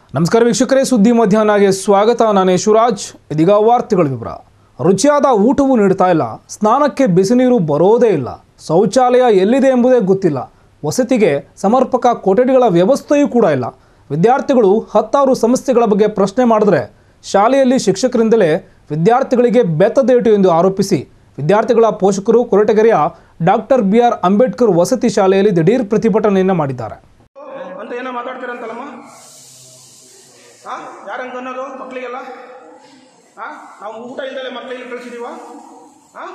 ನಮಸ್ಕಾರ ವೀಕ್ಷಕರೇ ಸುದ್ದಿ ಮಧ್ಯಾಹ್ನಗೆ ಸ್ವಾಗತ ನಾನು ಯಶುರಾಜ್ ಇದೀಗ ವಾರ್ತೆಗಳ ವಿವರ ರುಚಿಯಾದ ಊಟವೂ ನೀಡ್ತಾ ಇಲ್ಲ ಸ್ನಾನಕ್ಕೆ ಬಿಸಿನೀರು ಬರೋದೇ ಇಲ್ಲ ಶೌಚಾಲಯ ಎಲ್ಲಿದೆ ಎಂಬುದೇ ಗೊತ್ತಿಲ್ಲ ವಸತಿಗೆ ಸಮರ್ಪಕ ಕೊಠಡಿಗಳ ವ್ಯವಸ್ಥೆಯೂ ಕೂಡ ಇಲ್ಲ ವಿದ್ಯಾರ್ಥಿಗಳು ಹತ್ತಾರು ಸಮಸ್ಯೆಗಳ ಬಗ್ಗೆ ಪ್ರಶ್ನೆ ಮಾಡಿದ್ರೆ ಶಾಲೆಯಲ್ಲಿ ಶಿಕ್ಷಕರಿಂದಲೇ ವಿದ್ಯಾರ್ಥಿಗಳಿಗೆ ಬೆತ್ತದೇಟು ಎಂದು ಆರೋಪಿಸಿ ವಿದ್ಯಾರ್ಥಿಗಳ ಪೋಷಕರು ಕೊರಟಗೆರೆಯ ಡಾಕ್ಟರ್ ಬಿ ಆರ್ ಅಂಬೇಡ್ಕರ್ ವಸತಿ ಶಾಲೆಯಲ್ಲಿ ದಿಢೀರ್ ಪ್ರತಿಭಟನೆಯನ್ನು ಮಾಡಿದ್ದಾರೆ ಅಂತ ಏನೋ ಮಾತಾಡ್ತೀರಂತಲ್ಲಮ್ಮ ಹಾಂ ಯಾರಂಗೆ ಅನ್ನೋದು ಮಕ್ಕಳಿಗೆಲ್ಲ ಹಾಂ ನಾವು ಊಟ ಇಲ್ದಲೆ ಮಕ್ಕಳಿಗೆ ಕಳಿಸಿದೀವ ಹಾಂ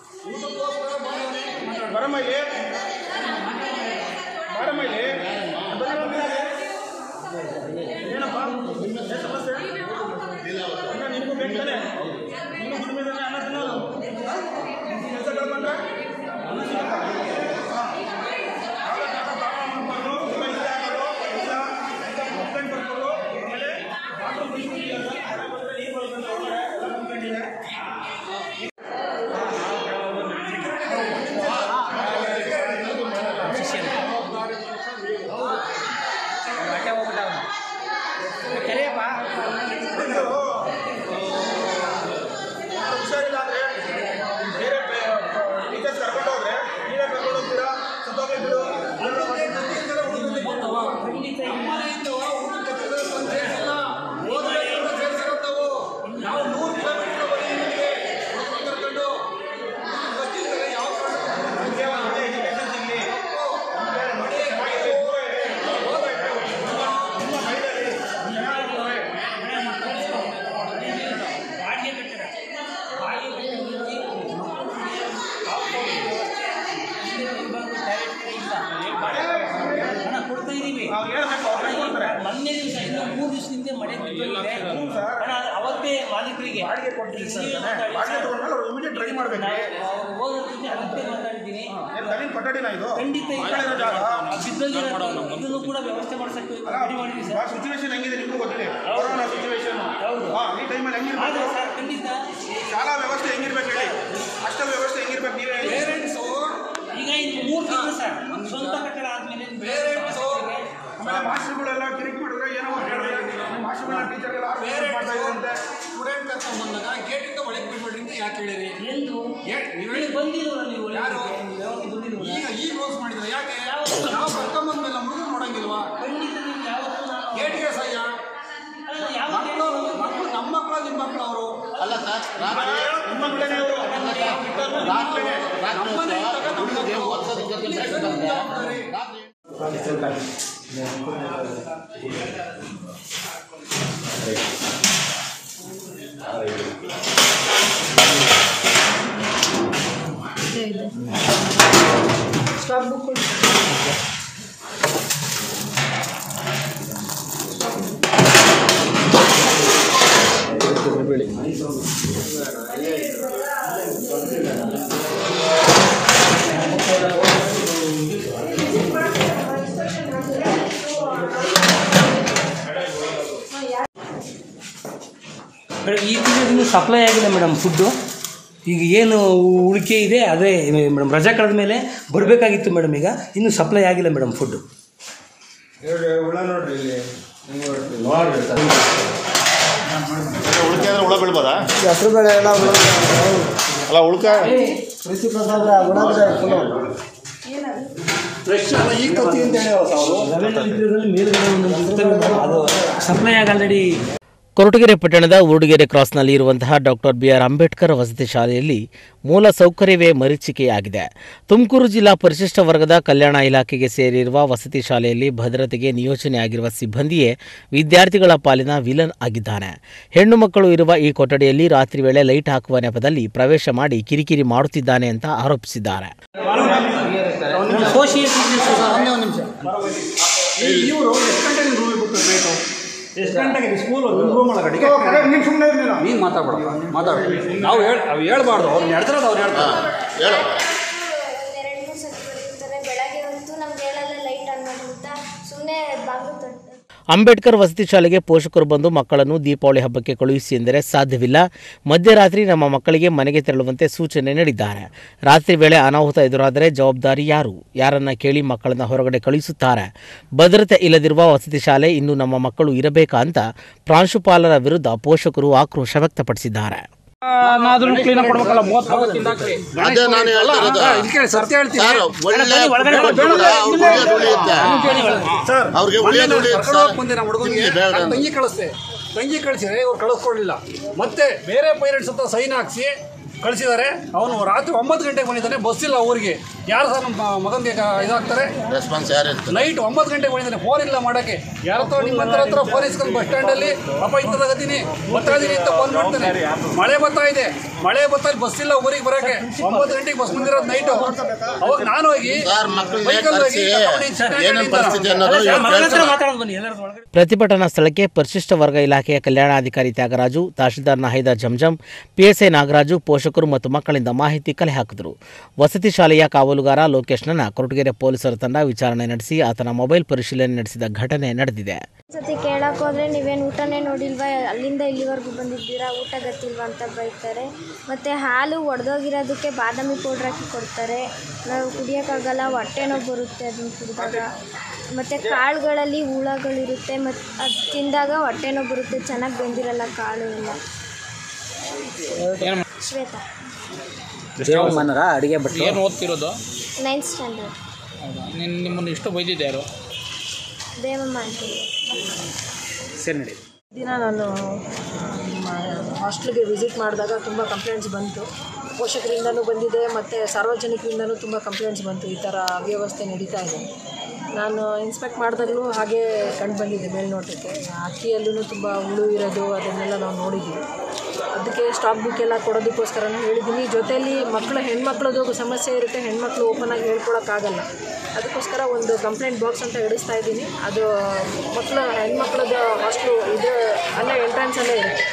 ಬರಮ್ಮ ಇಲ್ಲಿ ಬಾರಮ್ಮ ಇಲ್ಲಿ ಏನಪ್ಪ ಏನ್ ಸಮಸ್ಯೆ ಅನ್ನ ನಿನಗೂ ಬೇಕು ತಾನೆ ನೀನು ದುಡಿಮೆ ತಾನೆ ಅನ್ನ ತಿನ್ನೋದು ಹಾಂ ಕೆಲಸ ಕಳ್ಕೊಂಡ್ರೆ ಅನ್ನ ಸಿಗಲ್ಲ ಹುಷಾರಿಲ್ಲ ಅಂದ್ರೆ ಬೇರೆ ಟೀಚರ್ಸ್ ಕರ್ಕೊಂಡು ಹೋದ್ರೆ ನೀವೇ ಕರ್ಕೊಂಡು ಹೋಗ್ತೀರಾ ಸುತ್ತೋಗ್ಬಿಟ್ಟು ಹಣ ಕೊಡ್ತಾ ಇದೀವಿ ನಾವು ಹೇಳ್ಬೇಕು ಅವ್ರು ಕೊಡ್ತಾರೆ ಮೊನ್ನೆ ದಿವಸ ಇನ್ನು ಮೂರು ದಿವಸದಿಂದ ಮಳೆ ಬಿದ್ದೋಗಿದೆ. ಹಣ ಅವತ್ತೇ ಮಾಲೀಕರಿಗೆ ಬಾಡಿಗೆ ಕೊಡ್ತೀವಿ ಸರ್ ತಾನೆ. ಬಾಡಿಗೆ ತಗೊಂಡ್ಮೇಲೆ ಅವ್ರು ಇಮಿಡಿಯೇಟ್ ಟ್ರೈ ಮಾಡ್ಬೇಕು ಅವ್ರು ಹೋಗೋದ್ರ ಜೊತೆ ಅವತ್ತೇ ಮಾತಾಡಿದ್ದೀನಿ ಏನ್ ತನಿನ್ ಕೊಠಡಿನ ಇದು ಖಂಡಿತ ಇಲ್ಲ. ಮಕ್ಕಳಿರೋ ಜಾಗ ಆ ಬಿದ್ದೋಗಿರೋ ಇದನ್ನು ಕೂಡ ವ್ಯವಸ್ಥೆ ಮಾಡ್ಸಕ್ಕೆ ರೆಡಿ ಮಾಡಿದ್ವಿ ಸರ್ ಸಿಚುವೇಶನ್ ಹೆಂಗಿದೆ ನಿಮಗೂ ಗೊತ್ತಿದೆ ಕೊರೋನಾ ಸಿಚುವೇಶನ್ ಹಾ ಈ ಟೈಮಲ್ಲಿ ಹೆಂಗಿರ್ಬೇಕು ಆದ್ರೆ ಸರ್ ಖಂಡಿತ ಶಾಲಾ ವ್ಯವಸ್ಥೆ ಹೆಂಗಿರ್ಬೇಕು ಹೇಳಿ ಹಾಸ್ಟೆಲ್ ವ್ಯವಸ್ಥೆ ಹೆಂಗಿರ್ಬೇಕು ನೀವೇ ಹೇಳಿ ಈಗ ಇನ್ನು ಮೂರು ತಿಂಗಳು ಸರ್ ಸ್ವಂತ ಕಟ್ಟಡ ಆದ್ಮೇಲೆ ಆಮೇಲೆ ಮಾಸ್ಟರ್ಗಳೆಲ್ಲ ಕಿರಿಕ್ ಮಾಡಿದ್ರೆ ಏನೋ ಒಂದ್ ಹೇಳಿದ್ರೆ ಮಾಸ್ಟರ್ಗಳ ಟೀಚರ್ಗೆಲ್ಲ ಮಾಡ್ತಾ ಇದ್ರಂತೆ ಸ್ಟೂಡೆಂಟ್ ಕರ್ಕೊಂಡ್ ಬಂದಾಗ ಗೇಟಿಂದ ಒಳಗೆ ಬಿಡ್ಬೇಡ್ರಿ ಅಂತ ಯಾಕೆ ಹೇಳಿರಿ ಎಂದು ಏ- ನೀವ್ ನೀವು ಬಂದಿಲ್ವಲ್ಲ ನೀವು ಯಾರು? ನೀವು ಯಾವತ್ತೂ ಬಂದಿಲ್ವಲ್ಲ ಈಗ ಈಗ ರೋಸ್ ಮಾಡಿದ್ರೆ ಯಾಕೆ ನಾವು ಕರ್ಕೊಂಡ್ ಬಂದ್ಮೇಲೆ ಹುಡುಗರು ನೋಡಂಗಿಲ್ವಾ ಖಂಡಿತ ನೀವು ಯಾವತ್ತೂ ನಾನು ಗೇಟ್ಗೆ ಸಹ್ಯ ಅಲ್ಲ, ಯಾವತ್ತೂ ಮಕ್ಕಳು ಮಕ್ಕಳು ನಮ್ಮ ಮಕ್ಕಳು ನಿಮ್ಮ ಮಕ್ಕಳು ಅವರು ಅಲ್ಲ ಸರ್ ರಾತ್ರಿ ನಿಮ್ಮ ಮಕ್ಕಳೇ ಅವರು ರಾತ್ರಿ ನಮ್ಮನೆ ಇದ್ದಾಗ ನಮ್ಮ ಹುಡುಗರಿಗೆ ಮಕ್ಕಳು. ಓದ್ಸೋದ್ ಜೊತೆ ಬೆಳೆಸ್ತಾರೆ. ರಾತ್ರಿ ಮೇಡಮ್ ಈ ತಿಂಗಳು ಇನ್ನೂ ಸಪ್ಲೈ ಆಗಿಲ್ಲ ಮೇಡಮ್ ಫುಡ್ಡು ಈಗ ಏನು ಉಳಿಕೆ ಇದೆ ಅದೇ ಮೇಡಮ್ ರಜಾ ಕಳೆದ ಮೇಲೆ ಬರಬೇಕಾಗಿತ್ತು ಮೇಡಮ್ ಈಗ ಇನ್ನೂ ಸಪ್ಲೈ ಆಗಿಲ್ಲ ಮೇಡಮ್ ಫುಡ್ಡು ಉಳ್ಕೆ ಅಂದ್ರೆ ಹುಳ ಬೀಳ್ಬೋದಾ ಅಲ್ಲ ಉಳ್ಕ ಫ್ರೆಶ್ ಅಲ್ಲ ಈಗ ತತ್ತಿ ಅಂತ ಹೇಳಿ ಮೇಲ್ಗಡೆ ಒಂದು ಅದು ಸಪ್ಲೈ ಆಗಿ ಆಲ್ರೆಡಿ ಕೊರಟಗೆರೆ ಪಟ್ಟಣದ ಊರುಗೆರೆ ಕ್ರಾಸ್ನಲ್ಲಿ ಇರುವಂತಹ ಡಾಕ್ಟರ್ ಬಿ ಆರ್ ಅಂಬೇಡ್ಕರ್ ವಸತಿ ಶಾಲೆಯಲ್ಲಿ ಮೂಲ ಸೌಕರ್ಯವೇ ಮರೀಚಿಕೆಯಾಗಿದೆ ತುಮಕೂರು ಜಿಲ್ಲಾ ಪರಿಶಿಷ್ಟ ವರ್ಗದ ಕಲ್ಯಾಣ ಇಲಾಖೆಗೆ ಸೇರಿರುವ ವಸತಿ ಶಾಲೆಯಲ್ಲಿ ಭದ್ರತೆಗೆ ನಿಯೋಜನೆಯಾಗಿರುವ ಸಿಬ್ಬಂದಿಯೇ ವಿದ್ಯಾರ್ಥಿಗಳ ಪಾಲಿನ ವಿಲನ್ ಆಗಿದ್ದಾನೆ ಹೆಣ್ಣು ಮಕ್ಕಳು ಇರುವ ಈ ಕೊಠಡಿಯಲ್ಲಿ ರಾತ್ರಿ ವೇಳೆ ಲೈಟ್ ಹಾಕುವ ನೆಪದಲ್ಲಿ ಪ್ರವೇಶ ಮಾಡಿ ಕಿರಿಕಿರಿ ಮಾಡುತ್ತಿದ್ದಾನೆ ಅಂತ ಆರೋಪಿಸಿದ್ದಾರೆ ಸೋಷಿಯಲ್ ಒಂದೇ ಒಂದು ನಿಮಿಷ ಇವರು ಎಷ್ಟು ಗಂಟೆಗೆ ರೂಮಿಗೆ ಬುಕ್ ಬೇಕು ಎಷ್ಟು ಗಂಟೆಗೆ ಸ್ಕೂಲ್ ರೂಮ್ ಒಳಗಡೆ ನೀನು ಸುಮ್ಮನೆ ಇರಲಿಲ್ಲ ನೀನು ಮಾತಾಡ್ಬೇಡ ಮಾತಾಡ ನಾವು ಹೇಳಿ ಅವು ಹೇಳ್ಬಾರ್ದು ಅವ್ರು ನಡೆದಿರೋದು ಅವ್ರು ಹೇಳ್ತಾರೆ ಹೇಳು ಎರಡು ಮೂರು ಸತಿ ಬರ್ತಾರೆ ಬೆಳಗ್ಗೆ ಹೊತ್ತು ನಮ್ಗೆ ಹೇಳಲ್ಲ ಲೈಟ್ ಆನ್ ಮಾಡಿ ಅಂತ ಸುಮ್ಮನೆ ಬಾಗಿಲು ತೊಟ್ಟು ಅಂಬೇಡ್ಕರ್ ವಸತಿ ಶಾಲೆಗೆ ಪೋಷಕರು ಬಂದು ಮಕ್ಕಳನ್ನು ದೀಪಾವಳಿ ಹಬ್ಬಕ್ಕೆ ಕಳುಹಿಸಿ ಎಂದರೆ ಸಾಧ್ಯವಿಲ್ಲ ಮಧ್ಯರಾತ್ರಿ ನಮ್ಮ ಮಕ್ಕಳಿಗೆ ಮನೆಗೆ ತೆರಳುವಂತೆ ಸೂಚನೆ ನೀಡಿದ್ದಾರೆ ರಾತ್ರಿ ವೇಳೆ ಅನಾಹುತ ಎದುರಾದರೆ ಜವಾಬ್ದಾರಿ ಯಾರು ಯಾರನ್ನ ಕೇಳಿ ಮಕ್ಕಳನ್ನ ಹೊರಗಡೆ ಕಳುಹಿಸುತ್ತಾರೆ ಭದ್ರತೆ ಇಲ್ಲದಿರುವ ವಸತಿ ಶಾಲೆ ಇನ್ನು ನಮ್ಮ ಮಕ್ಕಳು ಇರಬೇಕಾ ಅಂತ ಪ್ರಾಂಶುಪಾಲರ ವಿರುದ್ಧ ಪೋಷಕರು ಆಕ್ರೋಶ ವ್ಯಕ್ತಪಡಿಸಿದ್ದಾರೆ ಅದೇ ನಾನು ಹೇಳ್ತಾ ಇರೋದು ಸತ್ಯ ಹೇಳ್ತೀನಿ ಸರ್ ಒಳ್ಳೆ food ಕೊಟ್ರು ಕೂಡ ಅವ್ರಿಗೆ ಉಳಿಯೋದು ಉಳಿಯುತ್ತೆ ಅವ್ರಿಗೆ ಉಳಿಯೋದು ಉಳಿಯುತ್ತೆ ಸರ್ ಮುಂದೆ ನಮ್ಮ ಹುಡುಗನಿಗೆ ನಿಮ್ಗೆ ಬೇಡ ನಾನು ತಂಗಿ ಕಳಿಸ್ದೆ ತಂಗಿ ಕಳಿಸಿದ್ರೆ ಇವ್ರು ಕಳಿಸ್ಕೊಡ್ಲಿಲ್ಲ ಮತ್ತೆ ಬೇರೆ ಪೇರೆಂಟ್ಸ್ ಹತ್ರ ಸೈನ್ ಹಾಕ್ಸಿ ಕಳಿಸಿದ್ದಾರೆ ಅವನು ರಾತ್ರಿ ಒಂಬತ್ತು ಗಂಟೆಗೆ ಬಂದಿದ್ದಾನೆ ಬಸ್ ಇಲ್ಲ ಊರಿಗೆ ಯಾರು ಸರ್ ನಮ್ಮ ಮಗನಿಗೆ ಇದಾಗ್ತಾರೆ ರೆಸ್ಪಾನ್ಸ್ ಯಾರು ಇರ್ತಾರೆ ನೈಟ್ ಒಂಬತ್ತು ಗಂಟೆಗೆ ಬಂದಿದ್ದಾನೆ ಫೋನ್ ಇಲ್ಲ ಮಾಡೋಕ್ಕೆ ಯಾರ ಹತ್ರ ನಿಮ್ಮ ಹತ್ರ ಹತ್ರ ಫೋನ್ ಇಸ್ಕೊಂಡು ಬಸ್ ಸ್ಟ್ಯಾಂಡಲ್ಲಿ ಅಪ್ಪ ಇಂಥದಾಗತ್ತೀನಿ ಬರ್ತಾ ಇದೀನಿ ಅಂತ ಫೋನ್ ಮಾಡ್ತಾನೆ ಮಳೆ ಬರ್ತಾ ಇದೆ ಮಳೆ ಬರ್ತಾ ಇದೆ ಬಸ್ ಇಲ್ಲ ಊರಿಗೆ ಬರೋಕ್ಕೆ ಒಂಬತ್ತು ಗಂಟೆಗೆ ಬಸ್ ಬಂದಿರೋದು ನೈಟು ಅವಾಗ ನಾನು ಹೋಗಿ ಸರ್ ಮಕ್ಕಳನ್ನ ಬೈಕಲ್ಲಿ ಹೋಗಿ ಕಳಿಸಿ ಕರ್ಕೊಂಡು ಈ ಸ್ಟ್ಯಾಂಡ್ ಏನೇನು ಹಿಡಿತಾನೆ. ಪರಿಸ್ಥಿತಿ ಅನ್ನೋದು ಇವ್ರು ಕೇಳ್ತಾರೆ ಮಾತಾಡೋದು ಬನ್ನಿ ಎಲ್ಲರೂ ಒಳಗಡೆ ಪ್ರತಿಭಟನಾ ಸ್ಥಳಕ್ಕೆ ಪರಿಶಿಷ್ಟ ವರ್ಗ ಇಲಾಖೆಯ ಕಲ್ಯಾಣಾಧಿಕಾರಿ ತ್ಯಾಗರಾಜು ತಹಶೀಲ್ದಾರ್ ನಾಹಿದ ಜಂಜಂ ಪಿಎಸ್ಐ ನಾಗರಾಜು ಪೋಷಕರು ಮತ್ತು ಮಕ್ಕಳಿಂದ ಮಾಹಿತಿ ಕಲೆ ಹಾಕಿದರು ವಸತಿ ಶಾಲೆಯ ಕಾವಲುಗಾರ ಲೋಕೇಶ್ನನ್ನ ಕೊರಟಗೆರೆ ಪೊಲೀಸರ ತಂಡ ವಿಚಾರಣೆ ನಡೆಸಿ ಆತನ ಮೊಬೈಲ್ ಪರಿಶೀಲನೆ ನಡೆಸಿದ ಘಟನೆ ನಡೆದಿದೆ ಸತಿ ಕೇಳಕ್ಕೆ ಹೋದರೆ ನೀವೇನು ಊಟನೇ ನೋಡಿಲ್ವಾ ಅಲ್ಲಿಂದ ಇಲ್ಲಿವರೆಗೂ ಬಂದಿದ್ದೀರಾ ಊಟ ಗೊತ್ತಿಲ್ವಾ ಅಂತ ಬೈತಾರೆ ಮತ್ತು ಹಾಲು ಒಡೆದೋಗಿರೋದಕ್ಕೆ ಬಾದಾಮಿ ಪೌಡ್ರ್ ಹಾಕಿ ಕೊಡ್ತಾರೆ ನಾವು ಕುಡಿಯೋಕ್ಕಾಗಲ್ಲ ಹೊಟ್ಟೆ ನೋವು ಬರುತ್ತೆ ಅದನ್ನು ಕುಡಿದಾಗ ಮತ್ತು ಕಾಳುಗಳಲ್ಲಿ ಹುಳಗಳಿರುತ್ತೆ ಮತ್ತು ಅದು ತಿಂದಾಗ ಹೊಟ್ಟೆ ನೋವು ಬರುತ್ತೆ ಚೆನ್ನಾಗಿ ಬೆಂದಿರಲ್ಲ ಕಾಳು ಎಲ್ಲ ಶ್ವೇತಾ ಅಡುಗೆ ಭಟ್ರು ಏನು ಓದ್ತಿರೋದು ನೈನ್ತ್ ಸ್ಟ್ಯಾಂಡರ್ಡ್ ನಿನ್ನ ನಿಮ್ಮನ್ನು ಎಷ್ಟು ಬೈದಿದ್ದೆ ಯಾರು ದೇವಮ್ಮ ಅಂತ ಸರಿ ನಡಿ ದಿನ ನಾನು ನಿಮ್ಮ ಹಾಸ್ಟೆಲ್ಗೆ ವಿಸಿಟ್ ಮಾಡಿದಾಗ ತುಂಬ ಕಂಪ್ಲೇಂಟ್ಸ್ ಬಂತು ಪೋಷಕರಿಂದನೂ ಬಂದಿದೆ ಮತ್ತು ಸಾರ್ವಜನಿಕರಿಂದನೂ ತುಂಬ ಕಂಪ್ಲೇಂಟ್ಸ್ ಬಂತು ಈ ಥರ ಅವ್ಯವಸ್ಥೆ ನಡೀತಾ ಇದೆ ನಾನು ಇನ್ಸ್ಪೆಕ್ಟ್ ಮಾಡಿದಾಗಲೂ ಹಾಗೆ ಕಂಡು ಬಂದಿದೆ ಮೇಲ್ನೋಟಕ್ಕೆ ಅಕ್ಕಿಯಲ್ಲೂ ತುಂಬ ಹುಳು ಇರೋದು ಅದನ್ನೆಲ್ಲ ನಾವು ನೋಡಿದ್ವಿ ಅದಕ್ಕೆ ಸ್ಟಾಕ್ ಬುಕ್ ಎಲ್ಲ ಕೊಡೋದಕ್ಕೋಸ್ಕರನೂ ಹೇಳಿದ್ದೀನಿ ಜೊತೆಯಲ್ಲಿ ಮಕ್ಕಳು ಹೆಣ್ಮಕ್ಳದ್ದು ಸಮಸ್ಯೆ ಇರುತ್ತೆ ಹೆಣ್ಮಕ್ಳು ಓಪನ್ ಆಗಿ ಹೇಳ್ಕೊಳಕ್ಕಾಗಲ್ಲ ಅದಕ್ಕೋಸ್ಕರ ಒಂದು ಕಂಪ್ಲೇಂಟ್ ಬಾಕ್ಸ್ ಅಂತ ಇಡಿಸ್ತಾ ಇದ್ದೀನಿ ಅದು ಮಕ್ಕಳು ಹೆಣ್ಮಕ್ಳದ್ದು ಹಾಸ್ಟ್ಲು ಇದು ಅಲ್ಲೇ ಎಂಟ್ರೆನ್ಸಲ್ಲೇ ಇರುತ್ತೆ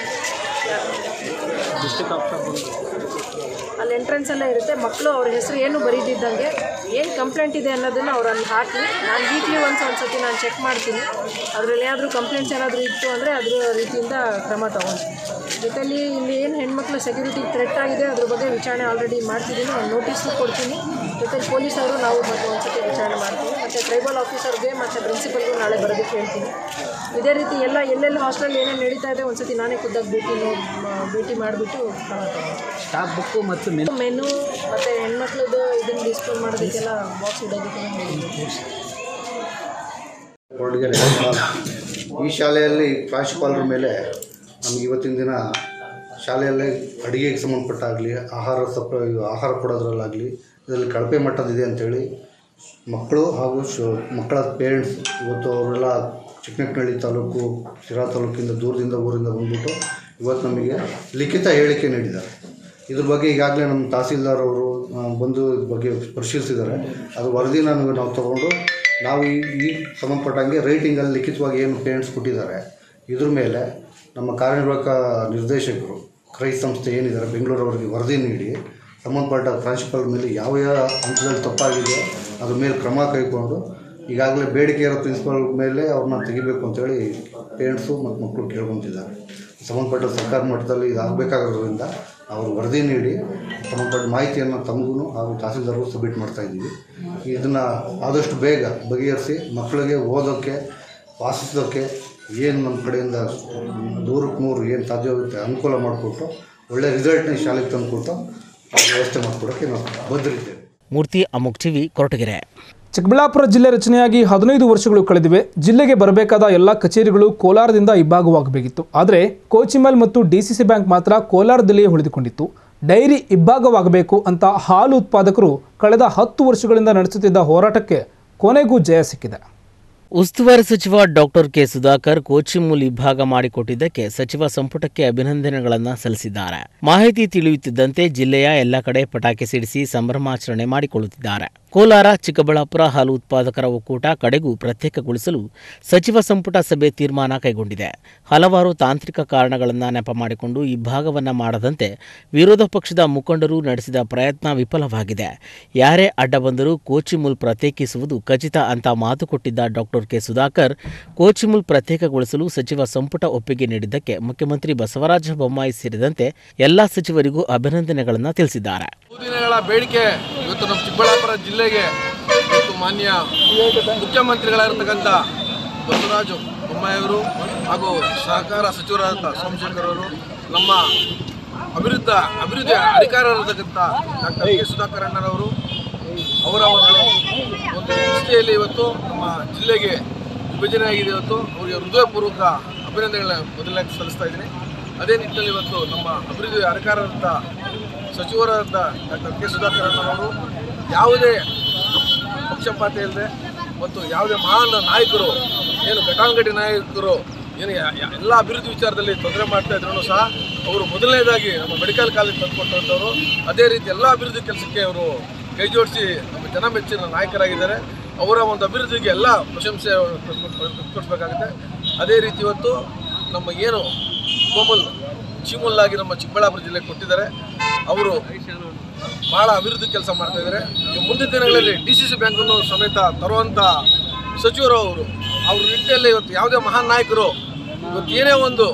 ಅಲ್ಲಿ ಎಂಟ್ರೆನ್ಸಲ್ಲೇ ಇರುತ್ತೆ ಮಕ್ಕಳು ಅವ್ರ ಹೆಸರು ಏನು ಬರೀದಿದ್ದಂಗೆ ಏನು ಕಂಪ್ಲೇಂಟ್ ಇದೆ ಅನ್ನೋದನ್ನು ಅವ್ರು ಅಲ್ಲಿ ಹಾಕಿ ನಾನು ವೀಕ್ಲಿ ಒನ್ಸ್ ಒಂದು ಸತಿ ನಾನು ಚೆಕ್ ಮಾಡ್ತೀನಿ ಅದರಲ್ಲಿ ಏನಾದರೂ ಕಂಪ್ಲೇಂಟ್ಸ್ ಏನಾದರೂ ಇತ್ತು ಅಂದರೆ ಅದ್ರ ರೀತಿಯಿಂದ ಕ್ರಮ ತಗೊಳ್ತೀನಿ ಜೊತೆಲಿ ಇಲ್ಲಿ ಏನು ಹೆಣ್ಮಕ್ಳು ಸೆಕ್ಯೂರಿಟಿ ಥ್ರೆಟ್ ಆಗಿದೆ ಅದ್ರ ಬಗ್ಗೆ ವಿಚಾರಣೆ ಆಲ್ರೆಡಿ ಮಾಡ್ತಿದ್ದೀನಿ ಒಂದು ನೋಟಿಸ್ನು ಕೊಡ್ತೀನಿ ಜೊತೆಲಿ ಪೊಲೀಸವರು ನಾವು ಮತ್ತೆ ಒಂದು ಸತಿ ವಿಚಾರಣೆ ಮಾಡ್ತೀವಿ ಮತ್ತು ಟ್ರೈಬಲ್ ಆಫೀಸರ್ಗೆ ಮತ್ತು ಪ್ರಿನ್ಸಿಪಲ್ಗೂ ನಾಳೆ ಬರೋದಕ್ಕೆ ಹೇಳ್ತೀನಿ ಇದೇ ರೀತಿ ಎಲ್ಲ ಎಲ್ಲೆಲ್ಲಿ ಹಾಸ್ಟೆಲ್ ಏನೇನು ನಡೀತಾ ಇದೆ ಒಂದು ಸತಿ ನಾನೇ ಖುದ್ದಾಗಿ ಭೇಟಿ ನೋಡಿ ಭೇಟಿ ಮಾಡಿಬಿಟ್ಟು ಕ್ರಮ ತಗೊಳ್ತೀನಿ ಸ್ಟಾಕ್ ಬುಕ್ಕು ಮತ್ತು ಮೆನು ಮೆನು ಮತ್ತು ಹೆಣ್ಮಕ್ಳದ್ದು ಇದನ್ನು ಡಿಸ್ಪ್ಲೇ ಮಾಡೋದಕ್ಕೆಲ್ಲ ಬಾಕ್ಸ್ ಇಡೋದಕ್ಕೆ ಹೇಳಿದ್ದೀನಿ ಕೊರಟಗೆರೆ ಈ ಶಾಲೆಯಲ್ಲಿ ಪ್ರಾಂಶುಪಾಲರ ಮೇಲೆ ನಮಗೆ ಇವತ್ತಿನ ದಿನ ಶಾಲೆಯಲ್ಲಿ ಅಡುಗೆಗೆ ಸಂಬಂಧಪಟ್ಟಾಗಲಿ ಆಹಾರ ಸಪ್ಲ ಆಹಾರ ಕೊಡೋದ್ರಲ್ಲಾಗಲಿ ಇದರಲ್ಲಿ ಕಳಪೆ ಮಟ್ಟದಿದೆ ಅಂಥೇಳಿ ಮಕ್ಕಳು ಹಾಗೂ ಶು ಮಕ್ಕಳ ಪೇರೆಂಟ್ಸ್ ಇವತ್ತು ಅವರೆಲ್ಲ ಚಿಕ್ಕನಕನಹಳ್ಳಿ ತಾಲೂಕು ಶಿರಾ ತಾಲೂಕಿಂದ ದೂರದಿಂದ ಊರಿಂದ ಬಂದ್ಬಿಟ್ಟು ಇವತ್ತು ನಮಗೆ ಲಿಖಿತ ಹೇಳಿಕೆ ನೀಡಿದ್ದಾರೆ ಇದ್ರ ಬಗ್ಗೆ ಈಗಾಗಲೇ ನಮ್ಮ ತಹಸೀಲ್ದಾರ್ ಅವರು ಆ, ಬಂದು ಇದ್ರ ಬಗ್ಗೆ ಪರಿಶೀಲಿಸಿದ್ದಾರೆ ಅದು ವರದಿನ ನಾವು ನಾವು ತಗೊಂಡು ನಾವು ಈ ಈ ಸಂಬಂಧಪಟ್ಟಂಗೆ ರೇಟಿಂಗಲ್ಲಿ ಲಿಖಿತವಾಗಿ ಏನು ಪೇರೆಂಟ್ಸ್ ಕೊಟ್ಟಿದ್ದಾರೆ ಇದ್ರ ಮೇಲೆ ನಮ್ಮ ಕಾರ್ಯನಿರ್ವಾಹಕ ನಿರ್ದೇಶಕರು ಕ್ರೈ ಸಂಸ್ಥೆ ಏನಿದ್ದಾರೆ ಬೆಂಗಳೂರವರಿಗೆ ವರದಿ ನೀಡಿ ಸಂಬಂಧಪಟ್ಟ ಪ್ರಾಂಶುಪಾಲರ ಮೇಲೆ ಯಾವ ಯಾವ ಹಂತದಲ್ಲಿ ತಪ್ಪಾಗಿದೆ ಅದ್ರ ಮೇಲೆ ಕ್ರಮ ಕೈಗೊಂಡು ಈಗಾಗಲೇ ಬೇಡಿಕೆ ಇರೋ ಪ್ರಿನ್ಸಿಪಾಲ್ ಮೇಲೆ ಅವ್ರನ್ನ ತೆಗಿಬೇಕು ಅಂತೇಳಿ ಪೇರೆಂಟ್ಸು ಮತ್ತು ಮಕ್ಕಳು ಕೇಳ್ಕೊತಿದ್ದಾರೆ ಸಂಬಂಧಪಟ್ಟ ಸರ್ಕಾರ ಮಟ್ಟದಲ್ಲಿ ಇದಾಗಬೇಕಾಗಿರೋದ್ರಿಂದ ಅವರು ವರದಿ ನೀಡಿ ಸಂಬಂಧಪಟ್ಟ ಮಾಹಿತಿಯನ್ನು ತಮಗೂ ಹಾಗೂ ತಹಸೀಲ್ದಾರ್ಗೂ ಸಬ್ಮಿಟ್ ಮಾಡ್ತಾ ಇದ್ದೀವಿ ಇದನ್ನು ಆದಷ್ಟು ಬೇಗ ಬಗೆಹರಿಸಿ ಮಕ್ಕಳಿಗೆ ಓದೋಕ್ಕೆ ವಾಸಿಸೋಕ್ಕೆ ಏನು ನಮ್ಮ ಕಡೆಯಿಂದ ನೂರಕ್ಕೆ ನೂರು ಏನು ಸಾಧ್ಯವಾಗುತ್ತೆ ಅನುಕೂಲ ಮಾಡಿಕೊಟ್ಟು ಒಳ್ಳೆ ರಿಸಲ್ಟ್ನ ಈ ಶಾಲೆಗೆ ತಂದುಕೊಟ್ಟು ವ್ಯವಸ್ಥೆ ಮಾಡಿಕೊಡೋಕ್ಕೆ ನಾವು ಬದ್ಧರಿದ್ದೇವೆ ಮೂರ್ತಿ ಅಮುಕ್ ಟಿವಿ ಕೊರಟಗೆರೆ ಚಿಕ್ಕಬಳ್ಳಾಪುರ ಜಿಲ್ಲೆ ರಚನೆಯಾಗಿ ಹದಿನೈದು ವರ್ಷಗಳು ಕಳೆದಿವೆ ಜಿಲ್ಲೆಗೆ ಬರಬೇಕಾದ ಎಲ್ಲ ಕಚೇರಿಗಳು ಕೋಲಾರದಿಂದ ಇಬ್ಬಾಗವಾಗಬೇಕಿತ್ತು ಆದರೆ ಕೋಚಿಮಲ್ ಮತ್ತು ಡಿಸಿಸಿ ಬ್ಯಾಂಕ್ ಮಾತ್ರ ಕೋಲಾರದಲ್ಲಿಯೇ ಉಳಿದುಕೊಂಡಿತ್ತು ಡೈರಿ ಇಬ್ಬಾಗವಾಗಬೇಕು ಅಂತ ಹಾಲು ಉತ್ಪಾದಕರು ಕಳೆದ ಹತ್ತು ವರ್ಷಗಳಿಂದ ನಡೆಸುತ್ತಿದ್ದ ಹೋರಾಟಕ್ಕೆ ಕೊನೆಗೂ ಜಯ ಸಿಕ್ಕಿದೆ ಉಸ್ತುವಾರಿ ಸಚಿವ ಡಾಕ್ಟರ್ ಕೆ ಸುಧಾಕರ್ ಕೋಚಿಮೂಲ್ ಇಬ್ಬಾಗ ಮಾಡಿಕೊಟ್ಟಿದ್ದಕ್ಕೆ ಸಚಿವ ಸಂಪುಟಕ್ಕೆ ಅಭಿನಂದನೆಗಳನ್ನು ಸಲ್ಲಿಸಿದ್ದಾರೆ ಮಾಹಿತಿ ತಿಳಿಯುತ್ತಿದ್ದಂತೆ ಜಿಲ್ಲೆಯ ಎಲ್ಲ ಕಡೆ ಪಟಾಕಿ ಸಿಡಿಸಿ ಸಂಭ್ರಮಾಚರಣೆ ಮಾಡಿಕೊಳ್ಳುತ್ತಿದ್ದಾರೆ ಕೋಲಾರ ಚಿಕ್ಕಬಳ್ಳಾಪುರ ಹಾಲು ಉತ್ಪಾದಕರ ಒಕ್ಕೂಟ ಕಡೆಗೂ ಪ್ರತ್ಯೇಕಗೊಳಿಸಲು ಸಚಿವ ಸಂಪುಟ ಸಭೆ ತೀರ್ಮಾನ ಕೈಗೊಂಡಿದೆ ಹಲವಾರು ತಾಂತ್ರಿಕ ಕಾರಣಗಳನ್ನು ನೆಪ ಮಾಡಿಕೊಂಡು ಈ ಭಾಗವನ್ನು ಮಾಡದಂತೆ ವಿರೋಧ ಪಕ್ಷದ ಮುಖಂಡರು ನಡೆಸಿದ ಪ್ರಯತ್ನ ವಿಫಲವಾಗಿದೆ ಯಾರೇ ಅಡ್ಡ ಬಂದರೂ ಕೋಚಿಮುಲ್ ಪ್ರತ್ಯೇಕಿಸುವುದು ಖಚಿತ ಅಂತ ಮಾತು ಕೊಟ್ಟಿದ್ದ ಡಾಕ್ಟರ್ ಕೆ ಸುಧಾಕರ್ ಕೋಚಿಮುಲ್ ಪ್ರತ್ಯೇಕಗೊಳಿಸಲು ಸಚಿವ ಸಂಪುಟ ಒಪ್ಪಿಗೆ ನೀಡಿದ್ದಕ್ಕೆ ಮುಖ್ಯಮಂತ್ರಿ ಬಸವರಾಜ ಬೊಮ್ಮಾಯಿ ಸೇರಿದಂತೆ ಎಲ್ಲಾ ಸಚಿವರಿಗೂ ಅಭಿನಂದನೆಗಳನ್ನು ತಿಳಿಸಿದ್ದಾರೆ ದಿನಗಳ ಬೇಡಿಕೆ ಇವತ್ತು ನಮ್ಮ ಚಿಕ್ಕಬಳ್ಳಾಪುರ ಜಿಲ್ಲೆಗೆ ಇವತ್ತು ಮಾನ್ಯ ಮುಖ್ಯಮಂತ್ರಿಗಳಾಗಿರ್ತಕ್ಕಂಥ ಬಸವರಾಜು ಬೊಮ್ಮಾಯಿಯವರು ಹಾಗೂ ಸಹಕಾರ ಸಚಿವರಾದಂಥ ಸೋಮಶೇಖರ್ ಅವರು ನಮ್ಮ ಅಭಿವೃದ್ಧ ಅಭಿವೃದ್ಧಿ ಅಧಿಕಾರರಾಗಿರ್ತಕ್ಕಂಥ ಡಾಕ್ಟರ್ ಕೆ ಸುಧಾಕರ್ ಅಣ್ಣರವರು ಅವರ ಒಂದು ಒಂದು ದೃಷ್ಟಿಯಲ್ಲಿ ಇವತ್ತು ನಮ್ಮ ಜಿಲ್ಲೆಗೆ ವಿಭಜನೆ ಆಗಿದೆ ಇವತ್ತು ಅವರಿಗೆ ಹೃದಯಪೂರ್ವಕ ಅಭಿನಂದನೆಗಳನ್ನ ಮೊದಲನೇ ಸಲ್ಲಿಸ್ತಾ ಇದ್ದೀನಿ ಅದೇ ನಿಟ್ಟಿನಲ್ಲಿ ಇವತ್ತು ನಮ್ಮ ಅಭಿವೃದ್ಧಿ ಅಧಿಕಾರದಂಥ ಸಚಿವರಾದ ಡಾಕ್ಟರ್ ಕೆ ಸುಧಾಕರ್ ಅಣ್ಣನವರು ಯಾವುದೇ ಪಕ್ಷಪಾತ ಇಲ್ಲದೆ ಮತ್ತು ಯಾವುದೇ ಮಹಾನ್ ನಾಯಕರು ಏನು ಘಟಾನುಘಟಿ ನಾಯಕರು ಏನು ಯ- ಯ- ಎಲ್ಲ ಅಭಿವೃದ್ಧಿ ವಿಚಾರದಲ್ಲಿ ತೊಂದರೆ ಮಾಡ್ತಾ ಇದ್ರು ಸಹ ಅವರು ಮೊದಲನೇದಾಗಿ ನಮ್ಮ ಮೆಡಿಕಲ್ ಕಾಲೇಜ್ ತಂದುಕೊಟ್ಟಂಥವ್ರು ಅದೇ ರೀತಿ ಎಲ್ಲ ಅಭಿವೃದ್ಧಿ ಕೆಲಸಕ್ಕೆ ಅವರು ಕೈ ಜೋಡಿಸಿ ನಮ್ಮ ಜನ ಮೆಚ್ಚಿನ ನಾಯಕರಾಗಿದ್ದಾರೆ ಅವರ ಒಂದು ಅಭಿವೃದ್ಧಿಗೆ ಎಲ್ಲ ಪ್ರಶಂಸೆ ಕೊಡಿಸ್ಬೇಕಾಗುತ್ತೆ ಅದೇ ರೀತಿ ಇವತ್ತು ನಮ್ಮ ಏನು ಕೋಮಲ್ ಚೀಮುಲ್ಲಾಗಿ ನಮ್ಮ ಚಿಕ್ಕಬಳ್ಳಾಪುರ ಜಿಲ್ಲೆಗೆ ಕೊಟ್ಟಿದ್ದಾರೆ ಅವರು ಬಹಳ ಅಭಿವೃದ್ಧಿ ಕೆಲಸ ಮಾಡ್ತಾ ಇದ್ದಾರೆ ಈ ಮುಂದಿನ ದಿನಗಳಲ್ಲಿ ಡಿ ಸಿ ಸಿ ಬ್ಯಾಂಕನ್ನು ಸಮೇತ ತರುವಂಥ ಸಚಿವರು ಅವರು ಅವ್ರ ನಿಟ್ಟಿನಲ್ಲಿ ಇವತ್ತು ಯಾವುದೇ ಮಹಾನ್ ನಾಯಕರು ಇವತ್ತು ಏನೇ ಒಂದು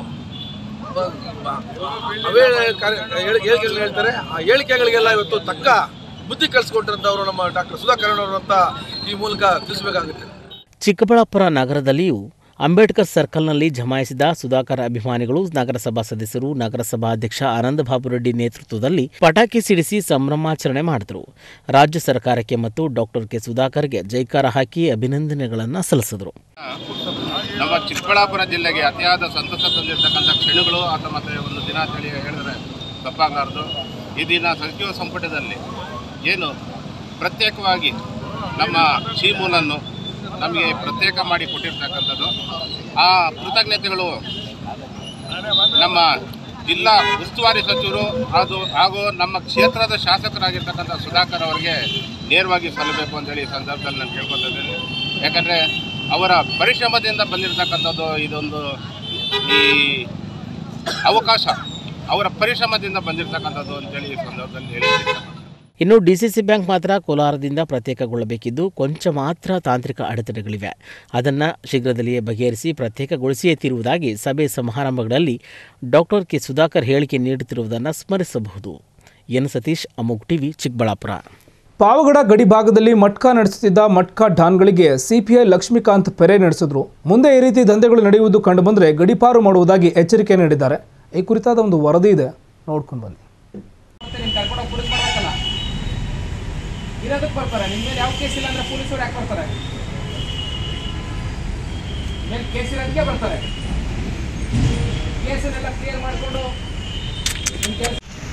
ಬ- ಬ- ಅವೇ ಕಾರ್ಯ- ಹೇಳಿ- ಹೇಳಿಕೆಗಳನ್ನ ಹೇಳ್ತಾರೆ ಆ ಹೇಳಿಕೆಗಳಿಗೆಲ್ಲ ಇವತ್ತು ತಕ್ಕ ಬುದ್ಧಿ ಕಲಿಸ್ಕೊಟ್ಟಿರಂಥವ್ರು ನಮ್ಮ ಡಾಕ್ಟರ್ ಸುಧಾಕರ್ ಅವರು ಅಂತ ಈ ಮೂಲಕ ತಿಳಿಸಬೇಕಾಗುತ್ತೆ ಚಿಕ್ಕಬಳ್ಳಾಪುರ ನಗರದಲ್ಲಿಯೂ ಅಂಬೇಡ್ಕರ್ ಸರ್ಕಲ್ನಲ್ಲಿ ಜಮಾಯಿಸಿದ ಸುಧಾಕರ್ ಅಭಿಮಾನಿಗಳು ನಗರಸಭಾ ಸದಸ್ಯರು ನಗರಸಭಾ ಅಧ್ಯಕ್ಷ ಆನಂದ ಬಾಬುರೆಡ್ಡಿ ನೇತೃತ್ವದಲ್ಲಿ ಪಟಾಕಿ ಸಿಡಿಸಿ ಸಂಭ್ರಮಾಚರಣೆ ಮಾಡಿದರು ರಾಜ್ಯ ಸರ್ಕಾರಕ್ಕೆ ಮತ್ತು ಡಾಕ್ಟರ್ ಕೆ ಸುಧಾಕರ್ಗೆ ಜೈಕಾರ ಹಾಕಿ ಅಭಿನಂದನೆಗಳನ್ನು ಸಲ್ಲಿಸಿದರು ನಮ್ಮ ಚಿಕ್ಕಬಳ್ಳಾಪುರ ಜಿಲ್ಲೆಗೆ ಅತಿಯಾದ ಸಂತಸ ತಂದಿರತಕ್ಕಂಥ ಕ್ಷಣಗಳು ಅಥವಾ ಮತ್ತೆ ಒಂದು ದಿನ ಅಂತೇಳಿ ಹೇಳಿದ್ರೆ ತಪ್ಪಾಗಲಾರದು ಈ ದಿನ ಸಚಿವ ಸಂಪುಟದಲ್ಲಿ ಏನು ಪ್ರತ್ಯೇಕವಾಗಿ ನಮ್ಮ ಚೀಮೂಲನ್ನು ನಮಗೆ ಪ್ರತ್ಯೇಕ ಮಾಡಿ ಕೊಟ್ಟಿರ್ತಕ್ಕಂಥದ್ದು ಆ ಕೃತಜ್ಞತೆಗಳು ನಮ್ಮ ಜಿಲ್ಲಾ ಉಸ್ತುವಾರಿ ಸಚಿವರು ಅದು ಹಾಗೂ ನಮ್ಮ ಕ್ಷೇತ್ರದ ಶಾಸಕರಾಗಿರ್ತಕ್ಕಂಥ ಸುಧಾಕರ್ ಅವರಿಗೆ ನೇರವಾಗಿ ಸಲ್ಲಬೇಕು ಅಂತೇಳಿ ಈ ಸಂದರ್ಭದಲ್ಲಿ ನಾನು ಕೇಳ್ಕೊತಾ ಇದ್ದೀನಿ ಯಾಕಂದರೆ ಅವರ ಪರಿಶ್ರಮದಿಂದ ಬಂದಿರತಕ್ಕಂಥದ್ದು ಇದೊಂದು ಈ ಅವಕಾಶ ಅವರ ಪರಿಶ್ರಮದಿಂದ ಬಂದಿರತಕ್ಕಂಥದ್ದು ಅಂತೇಳಿ ಈ ಸಂದರ್ಭದಲ್ಲಿ ಹೇಳಿ ಇನ್ನು ಡಿಸಿಸಿ ಬ್ಯಾಂಕ್ ಮಾತ್ರ ಕೋಲಾರದಿಂದ ಪ್ರತ್ಯೇಕಗೊಳ್ಳಬೇಕಿದ್ದು ಕೊಂಚ ಮಾತ್ರ ತಾಂತ್ರಿಕ ಅಡೆತಡೆಗಳಿವೆ ಅದನ್ನು ಶೀಘ್ರದಲ್ಲಿಯೇ ಬಗೆಹರಿಸಿ ಪ್ರತ್ಯೇಕಗೊಳಿಸಿಯೇ ತೀರುವುದಾಗಿ ಸಭೆ ಸಮಾರಂಭಗಳಲ್ಲಿ ಡಾಕ್ಟರ್ ಕೆ ಸುಧಾಕರ್ ಹೇಳಿಕೆ ನೀಡುತ್ತಿರುವುದನ್ನು ಸ್ಮರಿಸಬಹುದು ಎನ್ ಸತೀಶ್ ಅಮೋಗ್ ಟಿವಿ ಚಿಕ್ಕಬಳ್ಳಾಪುರ ಪಾವಗಡ ಗಡಿ ಭಾಗದಲ್ಲಿ ಮಟ್ಕಾ ನಡೆಸುತ್ತಿದ್ದ ಮಟ್ಕಾ ಡಾನ್ಗಳಿಗೆ ಸಿಪಿಐ ಲಕ್ಷ್ಮೀಕಾಂತ್ ಪೆರೆ ನಡೆಸಿದ್ರು ಮುಂದೆ ಈ ರೀತಿ ದಂಧೆಗಳು ನಡೆಯುವುದು ಕಂಡುಬಂದರೆ ಗಡಿಪಾರು ಮಾಡುವುದಾಗಿ ಎಚ್ಚರಿಕೆ ನೀಡಿದ್ದಾರೆ ಈ ಕುರಿತಾದ ಒಂದು ವರದಿ ಇದೆ ನೋಡ್ಕೊಂಡು ಬನ್ನಿ ನೀನು ಕರ್ಕೊಂಡೋಗಿ ಪೊಲೀಸ್ ಮಾಡ್ಬೇಕಲ್ಲ ಇರೋದಕ್ಕೆ ಬರ್ತಾರೆ ನಿಮ್ಮ ಮೇಲೆ ಯಾವ ಕೇಸ್ ಇಲ್ಲ ಅಂದ್ರೆ ಪೊಲೀಸರು ಯಾಕೆ ಬರ್ತಾರೆ ಮೇಲೆ ಕೇಸ್ ಇರೋದಕ್ಕೆ ಬರ್ತಾರೆ ಕೇಸನ್ನೆಲ್ಲ ಕ್ಲಿಯರ್ ಮಾಡಿಕೊಂಡು ನಿಮ್ಮ ಕೆಲಸ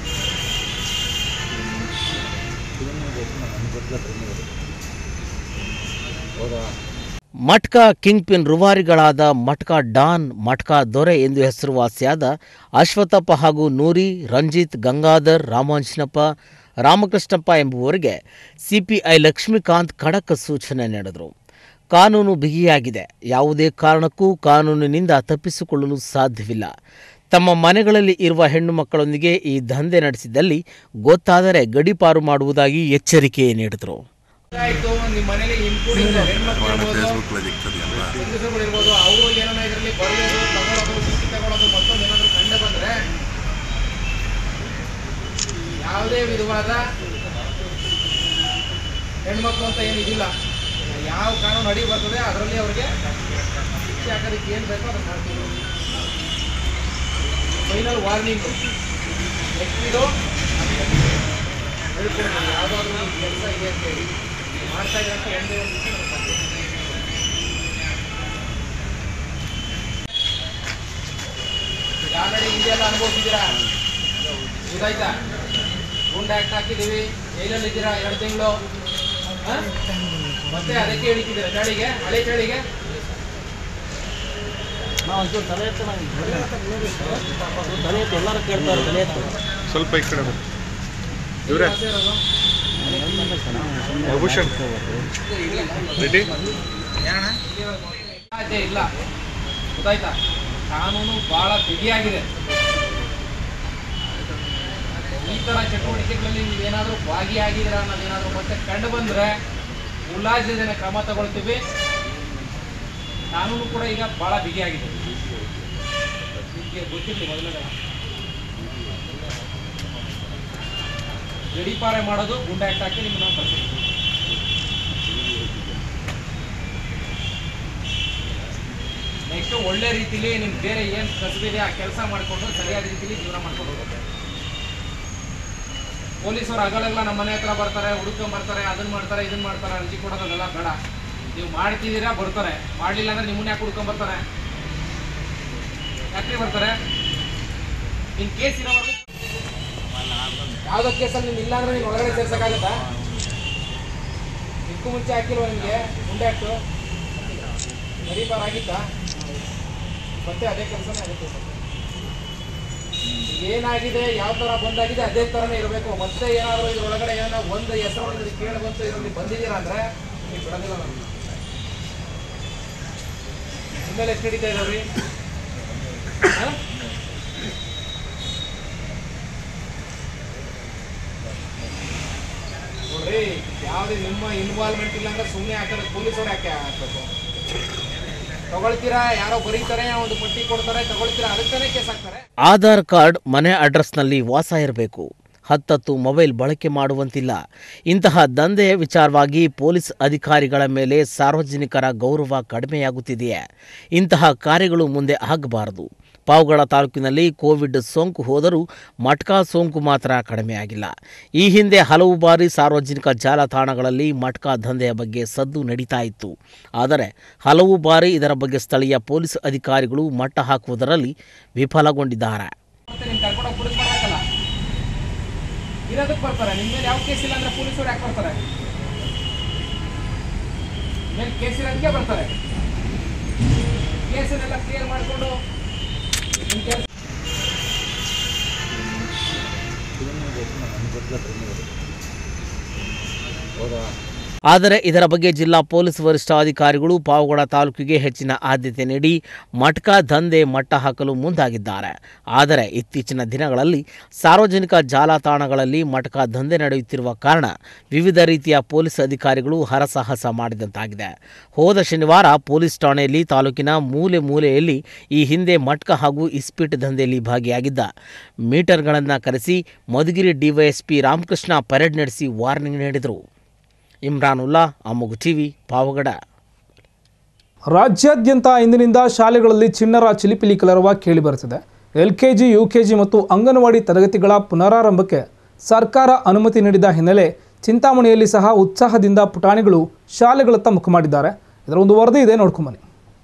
ಮಟ್ಕಾ ಕಿಂಗ್ ಪಿನ್ ರುವಾರಿಗಳಾದ ಮಟ್ಕಾ ಡಾನ್ ಮಟ್ಕಾ ದೊರೆ ಎಂದು ಹೆಸರುವಾಸಿಯಾದ ಅಶ್ವಥಪ್ಪ ಹಾಗೂ ನೂರಿ ರಂಜಿತ್ ಗಂಗಾಧರ್ ರಾಮಾಂಜನಪ್ಪ ರಾಮಕೃಷ್ಣಪ್ಪ ಎಂಬುವರಿಗೆ ಸಿಪಿಐ ಲಕ್ಷ್ಮೀಕಾಂತ್ ಖಡಕ್ ಸೂಚನೆ ನೀಡಿದರು ಕಾನೂನು ಬಿಗಿಯಾಗಿದೆ ಯಾವುದೇ ಕಾರಣಕ್ಕೂ ಕಾನೂನಿನಿಂದ ತಪ್ಪಿಸಿಕೊಳ್ಳಲು ಸಾಧ್ಯವಿಲ್ಲ ತಮ್ಮ ಮನೆಗಳಲ್ಲಿ ಇರುವ ಹೆಣ್ಣು ಮಕ್ಕಳೊಂದಿಗೆ ಈ ದಂಧೆ ನಡೆಸಿದಲ್ಲಿ ಗೊತ್ತಾದರೆ ಗಡಿಪಾರು ಮಾಡುವುದಾಗಿ ಎಚ್ಚರಿಕೆ ನೀಡಿದರು ಆಯ್ತು ನಿಮ್ಮ ಮನೇಲಿ ಇನ್ಕ್ಲೂಡಿಂಗ್ ಹೆಣ್ಮಕ್ಳು ಇರ್ಬೋದು ಹೆಂಗಸರುಗಳು ಇರ್ಬೋದು ಅವರು ಏನೋ ಇದರಲ್ಲಿ ಬರೆಯೋದು ತಗೊಳ್ಳೋದು ಚೀಟಿ ತಗೊಳ್ಳೋದು ಮತ್ತೊಂದು ಏನಾದರೂ ಕಂಡು ಬಂದರೆ ಯಾವುದೇ ವಿಧವಾದ ಹೆಣ್ಮಕ್ಳು ಅಂತ ಏನು ಇದಿಲ್ಲ ಯಾವ ಕಾನೂನು ಅಡಿ ಬರ್ತದೆ ಅದರಲ್ಲಿ ಅವ್ರಿಗೆ ಶಿಕ್ಷೆ ಹಾಕೋದಕ್ಕೆ ಏನು ಬೇಕೋ ಅದನ್ನು ಮಾಡ್ತೀವಿ ಫೈನಲ್ ವಾರ್ನಿಂಗು ನೆಕ್ಸ್ಟ್ ಇದು ಹೇಳ್ಕೊಡ್ತೀವಿ ಯಾವುದಾದ್ರೂ ಕೆಲಸ ಇದೆ ಅಂತೇಳಿ ಮಾಡ್ತಾ ಇರೋಕ್ಕೆ ಒಂದೇ ಒಂದು ವಿಷಯ ನಮ್ಗೆ ಗೊತ್ತಿಲ್ಲ. ಈಗ ಆಲ್ರೆಡಿ ಹಿಂದೆಲ್ಲ ಅನುಭವಿಸಿದ್ದೀರಾ ಗೊತ್ತಾಯ್ತಾ ಗುಂಡ್ ಆಕ್ಟ್ ಹಾಕಿದ್ದೀವಿ ಜೈಲಲ್ಲಿ ಇದ್ದೀರಾ ಎರಡು ತಿಂಗಳು ಮತ್ತೆ ಅದಕ್ಕೆ ಹಿಡಿತಿದ್ದೀರಾ ಚಳಿಗೆ ಹಳೆ ಚಳಿಗೆ ಎಲ್ಲರೂ ಕೇಳ್ತಾರೆ ತಲೆ ಎತ್ತು ಸ್ವಲ್ಪ ಈ ಕಡೆ ಇವ್ರೆ ಭೂಷಣ್ ರೆಡ್ಡಿ ಸಾಧ್ಯ ಇಲ್ಲ ಗೊತ್ತಾಯ್ತಾ ಕಾನೂನು ಬಹಳ ಬಿಗಿಯಾಗಿದೆ ಈ ತರ ಚಟುವಟಿಕೆಗಳಲ್ಲಿ ನೀವೇನಾದ್ರೂ ಭಾಗಿಯಾಗಿದ್ದೀರಾ ಅನ್ನೋದೇನಾದ್ರೂ ಮತ್ತೆ ಕಂಡು ಬಂದ್ರೆ ಉಲ್ಲಾಸದಿಂದ ಕ್ರಮ ತಗೊಳ್ತೀವಿ ಕಾನೂನು ಕೂಡ ಈಗ ಬಹಳ ಬಿಗಿಯಾಗಿದೆ ನಿಮಗೆ ಗೊತ್ತಿರಲಿ ಮೊದಲನೇ ಗಡಿಪಾರೆ ಮಾಡೋದು ಗುಂಡಾಕ್ಟ್ ಹಾಕಿ ನಿಮ್ಮನ್ನ ಬರ್ತೀವಿ ನೆಕ್ಸ್ಟ್ ಒಳ್ಳೆ ರೀತಿಲಿ ನಿಮ್ಗೆ ಬೇರೆ ಏನು ಕಸಬಿದೆ ಆ ಕೆಲಸ ಮಾಡಿಕೊಂಡು ಸರಿಯಾದ ರೀತಿಲಿ ಜೀವನ ಮಾಡ್ಕೊಂಡು ಹೋಗುತ್ತೆ ಪೊಲೀಸರು ಹಗಲೆಲ್ಲ ನಮ್ಮ ಮನೆ ಹತ್ರ ಬರ್ತಾರೆ ಹುಡುಕೊಂಡ್ ಬರ್ತಾರೆ ಅದನ್ನ ಮಾಡ್ತಾರೆ ಇದನ್ನ ಮಾಡ್ತಾರೆ ಅರ್ಜಿ ಕೊಡೋದೆಲ್ಲ ಬೇಡ ನೀವು ಮಾಡ್ತಿದ್ದೀರಾ ಬರ್ತಾರೆ ಮಾಡಲಿಲ್ಲ ಅಂದ್ರೆ ನಿಮ್ಮನ್ನ ಯಾಕೆ ಹುಡ್ಕೊಂಡ್ ಬರ್ತಾರೆ ಯಾಕ್ರಿ ಬರ್ತಾರೆ ನಿನ್ ಕೇಸ್ ಇರೋವರೆಗೂ ಯಾವ್ದೋ ಕೇಸಲ್ಲಿ ನೀನು ಇಲ್ಲ ಅಂದ್ರೆ ನೀನು ಒಳಗಡೆ ಸೇರ್ಸಕ್ಕಾಗತ್ತಾ ಇದಕ್ಕೂ ಮುಂಚೆ ಹಾಕಿಲ್ವ ನಿಮಗೆ ಮುಂದೆ ಹಾಕ್ತು ಗರೀಬಾರ್ ಆಗಿತ್ತಾ ಮತ್ತೆ ಅದೇ ಕೆಲಸನೇ ಆಗುತ್ತೆ ಸರ್. ಈಗ ಏನಾಗಿದೆ ಯಾವ ತರ ಬಂದಾಗಿದೆ ಅದೇ ತರನೇ ಇರಬೇಕು ಮತ್ತೆ ಏನಾದ್ರು ಇದ್ರೊಳಗಡೆ ಏನೋ ಒಂದು ಹೆಸರು ನಿಮ್ಗೆ ಕೇಳಿ ಬಂತು ಇದರಲ್ಲಿ ಬಂದಿದ್ದೀರಾ ಅಂದ್ರೆ ನೀವು ಬಿಡೋದಿಲ್ಲ ನಾನು ಇನ್ಮೇಲೆ ಎಷ್ಟು ನಡೀತಾ ಇದಾವ್ರಿ ಹ? ನೋಡ್ರಿ ಯಾವ್ದು ನಿಮ್ಮ ಇನ್ವಾಲ್ವ್ಮೆಂಟ್ ಇಲ್ಲ ಅಂದ್ರೆ ಸುಮ್ಮನೆ ಹಾಕಿದ್ರೆ ಪೊಲೀಸವ್ರು ಯಾಕೆ ಹಾಕ್ಬೇಕು ತಗೊಳ್ತೀರಾ ಯಾರೋ ಬರೀತಾರೆ ಒಂದು ಪಟ್ಟಿ ಕೊಡ್ತಾರೆ ತಗೊಳ್ತೀರಾ ಅದಕ್ಕೇ ಕೇಸ್ ಹಾಕ್ತಾರೆ ಆಧಾರ್ ಕಾರ್ಡ್ ಮನೆ ಅಡ್ರೆಸ್ನಲ್ಲಿ ವಾಸ ಇರಬೇಕು ಹತ್ತತ್ತು ಮೊಬೈಲ್ ಬಳಕೆ ಮಾಡುವಂತಿಲ್ಲ ಇಂತಹ ದಂಧೆಯ ವಿಚಾರವಾಗಿ ಪೊಲೀಸ್ ಅಧಿಕಾರಿಗಳ ಮೇಲೆ ಸಾರ್ವಜನಿಕರ ಗೌರವ ಕಡಿಮೆಯಾಗುತ್ತಿದೆಯೇ ಇಂತಹ ಕಾರ್ಯಗಳು ಮುಂದೆ ಆಗಬಾರದು ಪಾವಗಡ ತಾಲೂಕಿನಲ್ಲಿ ಕೋವಿಡ್ ಸೋಂಕು ಹೋದರೂ ಮಟ್ಕಾ ಸೋಂಕು ಮಾತ್ರ ಕಡಿಮೆಯಾಗಿಲ್ಲ ಈ ಹಿಂದೆ ಹಲವು ಬಾರಿ ಸಾರ್ವಜನಿಕ ಜಾಲತಾಣಗಳಲ್ಲಿ ಮಟ್ಕಾ ದಂಧೆಯ ಬಗ್ಗೆ ಸದ್ದು ನಡೀತಾ ಇತ್ತು ಆದರೆ ಹಲವು ಬಾರಿ ಇದರ ಬಗ್ಗೆ ಸ್ಥಳೀಯ ಪೊಲೀಸ್ ಅಧಿಕಾರಿಗಳು ಮಟ್ಟ ಹಾಕುವುದರಲ್ಲಿ ವಿಫಲಗೊಂಡಿದ್ದಾರೆ ಮತ್ತೆ ನಿಮ್ ಕರ್ಕೊಂಡು ಪೊಲೀಸ್ ಮಾಡ್ಬೇಕಲ್ಲ ಇರೋದಕ್ಕೆ ಬರ್ತಾರೆ ನಿಮ್ಮ ಮೇಲೆ ಯಾವ ಕೇಸ್ ಇಲ್ಲ ಅಂದ್ರೆ ಪೊಲೀಸರು ಯಾಕೆ ಬರ್ತಾರೆ ಮೇಲೆ ಕೇಸ್ ಇರೋದಕ್ಕೆ ಬರ್ತಾರೆ ಕೇಸನ್ನೆಲ್ಲ ಕ್ಲಿಯರ್ ಮಾಡಿಕೊಂಡು ನಿಮ್ ಕೆಲ್ಸ ಆದರೆ ಇದರ ಬಗ್ಗೆ ಜಿಲ್ಲಾ ಪೊಲೀಸ್ ವರಿಷ್ಠಾಧಿಕಾರಿಗಳು ಪಾವಗಡ ತಾಲೂಕಿಗೆ ಹೆಚ್ಚಿನ ಆದ್ಯತೆ ನೀಡಿ ಮಟ್ಕಾ ದಂಧೆ ಮಟ್ಟ ಹಾಕಲು ಮುಂದಾಗಿದ್ದಾರೆ ಆದರೆ ಇತ್ತೀಚಿನ ದಿನಗಳಲ್ಲಿ ಸಾರ್ವಜನಿಕ ಜಾಲತಾಣಗಳಲ್ಲಿ ಮಟ್ಕಾ ದಂಧೆ ನಡೆಯುತ್ತಿರುವ ಕಾರಣ ವಿವಿಧ ರೀತಿಯ ಪೊಲೀಸ್ ಅಧಿಕಾರಿಗಳು ಹರಸಾಹಸ ಮಾಡಿದಂತಾಗಿದೆ ಹೋದ ಶನಿವಾರ ಪೊಲೀಸ್ ಠಾಣೆಯಲ್ಲಿ ತಾಲೂಕಿನ ಮೂಲೆ ಮೂಲೆಯಲ್ಲಿ ಈ ಹಿಂದೆ ಮಟ್ಕಾ ಹಾಗೂ ಇಸ್ಪೀಟ್ ದಂಧೆಯಲ್ಲಿ ಭಾಗಿಯಾಗಿದ್ದ ಮೀಟರ್ಗಳನ್ನು ಕರೆಸಿ ಮಧುಗಿರಿ ಡಿವೈಎಸ್ಪಿ ರಾಮಕೃಷ್ಣ ಪರೇಡ್ ನಡೆಸಿ ವಾರ್ನಿಂಗ್ ನೀಡಿದರು ಇಮ್ರಾನ್ ಉಲ್ಲಾ ಅಮ್ಮಗು ಟಿವಿ ಪಾವಗಡ ರಾಜ್ಯಾದ್ಯಂತ ಇಂದಿನಿಂದ ಶಾಲೆಗಳಲ್ಲಿ ಚಿಣ್ಣರ ಚಿಲಿಪಿಲಿ ಕಲರವ ಕೇಳಿಬರುತ್ತಿದೆ L K G U K G ಮತ್ತು ಅಂಗನವಾಡಿ ತರಗತಿಗಳ ಪುನರಾರಂಭಕ್ಕೆ ಸರ್ಕಾರ ಅನುಮತಿ ನೀಡಿದ ಹಿನ್ನೆಲೆ ಚಿಂತಾಮಣಿಯಲ್ಲಿ ಸಹ ಉತ್ಸಾಹದಿಂದ ಪುಟಾಣಿಗಳು ಶಾಲೆಗಳತ್ತ ಮುಖ ಮಾಡಿದ್ದಾರೆ ಇದರ ಒಂದು ವರದಿ ಇದೆ ನೋಡ್ಕೊಂಬನ್ನಿ